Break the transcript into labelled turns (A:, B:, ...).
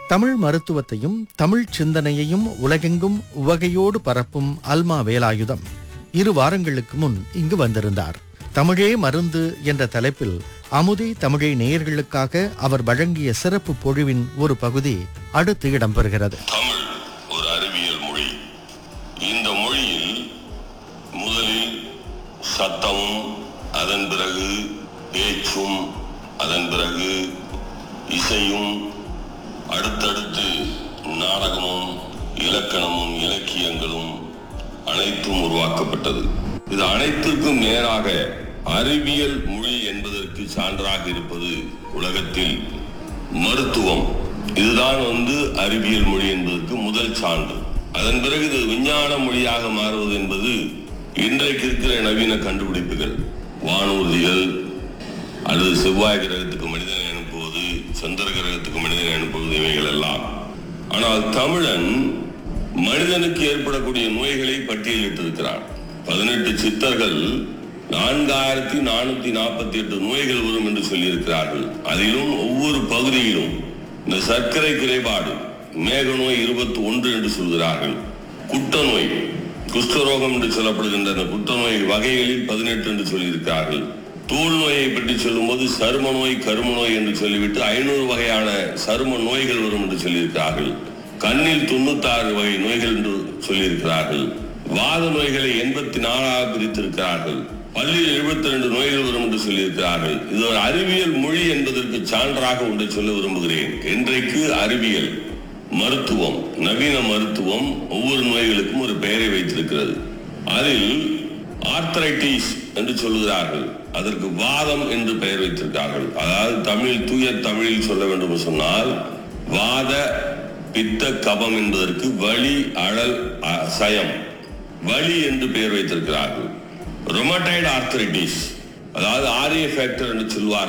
A: தமிழ் மருத்துவத்தையும் தமிழ் சிந்தனையையும் உலகெங்கும் உவகையோடு பரப்பும் அல்மா வேலாயுதம் இரு வாரங்களுக்கு முன் இங்கு வந்திருந்தார் தமிழே மருந்து என்ற தலைப்பில் அமுதே தமிழை நேயர்களுக்காக அவர் வழங்கிய சிறப்பு பொழிவின் ஒரு பகுதி அடுத்து இடம்பெறுகிறது
B: தமிழ் ஒரு அறிவியல் மொழி இந்த மொழியில் முதலில் சத்தமும் அதன் பிறகு பேச்சும் அதன் பிறகு இசையும் அடுத்தடுத்து நாடகமும் இலக்கணமும் இலக்கியங்களும் அனைத்தும் உருவாக்கப்பட்டது இது அனைத்திற்கும் நேராக அறிவியல் மொழி என்பதற்கு சான்றாக இருப்பது உலகத்தில் மருத்துவம் இதுதான் வந்து அறிவியல் மொழி என்பதற்கு முதல் சான்று அதன் பிறகு இது விஞ்ஞான மொழியாக மாறுவது என்பது இன்றைக்கு இருக்கிற நவீன கண்டுபிடிப்புகள் வானூர்திகள் அல்லது செவ்வாய் கிரகத்துக்கு மனிதனை அனுப்புவது சந்திர கிரகத்துக்கு மனிதனை அனுப்புவது இவைகள் எல்லாம் ஆனால் தமிழன் மனிதனுக்கு ஏற்படக்கூடிய நோய்களை பட்டியலிட்டிருக்கிறார் பதினெட்டு சித்தர்கள் நான்காயிரத்தி நானூத்தி நாற்பத்தி எட்டு நோய்கள் வரும் என்று சொல்லியிருக்கிறார்கள் அதிலும் ஒவ்வொரு பகுதியிலும் இந்த சர்க்கரை குறைபாடு மேக நோய் இருபத்தி ஒன்று என்று சொல்கிறார்கள் குட்ட நோய் குஷ்டரோகம் என்று சொல்லப்படுகின்ற அந்த குட்ட நோய் வகைகளில் பதினெட்டு என்று சொல்லியிருக்கிறார்கள் தோல் நோயை பற்றி சொல்லும்போது சரும நோய் கரும நோய் என்று சொல்லிவிட்டு ஐநூறு வகையான சரும நோய்கள் வரும் என்று சொல்லியிருக்கிறார்கள் கண்ணில் தொண்ணூத்தாறு வகை நோய்கள் என்று சொல்லியிருக்கிறார்கள் வாத நோய்களை எண்பத்தி நாலாக பிரித்திருக்கிறார்கள் பள்ளியில் எழுபத்தி ரெண்டு நோய்கள் வரும் என்று சொல்லியிருக்கிறார்கள் இது ஒரு அறிவியல் மொழி என்பதற்கு சான்றாக ஒன்றை சொல்ல விரும்புகிறேன் இன்றைக்கு அறிவியல் மருத்துவம் நவீன மருத்துவம் ஒவ்வொரு நோய்களுக்கும் ஒரு பெயரை வைத்திருக்கிறது அதில் ஆர்த்தரைட்டிஸ் என்று சொல்லுகிறார்கள் அதற்கு வாதம் என்று பெயர் வைத்திருக்கிறார்கள் அதாவது தமிழ் தூய தமிழில் சொல்ல வேண்டும் என்று சொன்னால் வாத பித்த கபம் என்பதற்கு வலி அழல் அ- சயம் வலி என்று பெயர் வைத்திருக்கிறார்கள் ரொமடைடு ஆர்த்தரைட்டிஸ் அதாவது ஆரிய ஃபேக்டர் என்று சொல்வார்